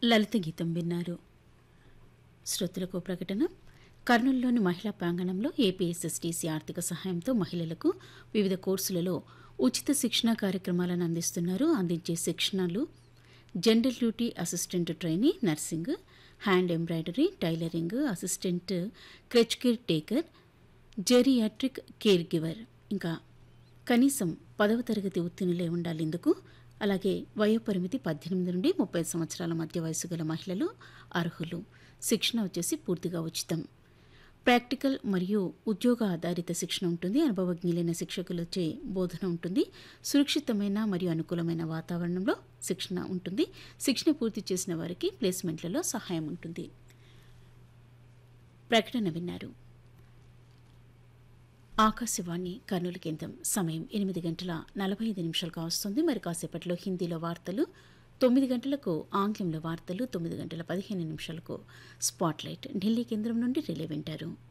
లలిత గీతం విన్నారు శ్రోతలకు ప్రకటన కర్నూలులోని మహిళా ప్రాంగణంలో ఏపీఎస్ఎస్టీసీ ఆర్థిక సహాయంతో మహిళలకు వివిధ కోర్సులలో ఉచిత శిక్షణ కార్యక్రమాలను అందిస్తున్నారు అందించే శిక్షణలు general duty assistant trainee nursing hand embroidery tailoring assistant creche care taker geriatric care giver ఇంకా కనీసం పదవ తరగతి ఉత్తీర్ణులే ఉండాలి ఇందుకు అలాగే వయోపరిమితి పద్దెనిమిది నుండి ముప్పై సంవత్సరాల మధ్య వయసు గల మహిళలు అర్హులు శిక్షణ వచ్చేసి పూర్తిగా ఉచితం ప్రాక్టికల్ మరియు ఉద్యోగ ఆధారిత శిక్షణ ఉంటుంది అనుభవజ్ఞులైన శిక్షకులచే బోధన ఉంటుంది సురక్షితమైన మరియు అనుకూలమైన వాతావరణంలో శిక్షణ ఉంటుంది శిక్షణ పూర్తి చేసిన వారికి ప్లేస్మెంట్లలో సహాయం ఉంటుంది ప్రకటన విన్నారు ఆకాశవాణి కర్నూలు కేంద్రం సమయం ఎనిమిది గంటల నలభై ఐదు నిమిషాలుగా వస్తుంది మరి కాసేపట్లో హిందీలో వార్తలు తొమ్మిది గంటలకు ఆంగ్లంలో వార్తలు తొమ్మిది గంటల పదిహేను నిమిషాలకు స్పాట్లైట్ ఢిల్లీ కేంద్రం నుండి రిలే వింటారు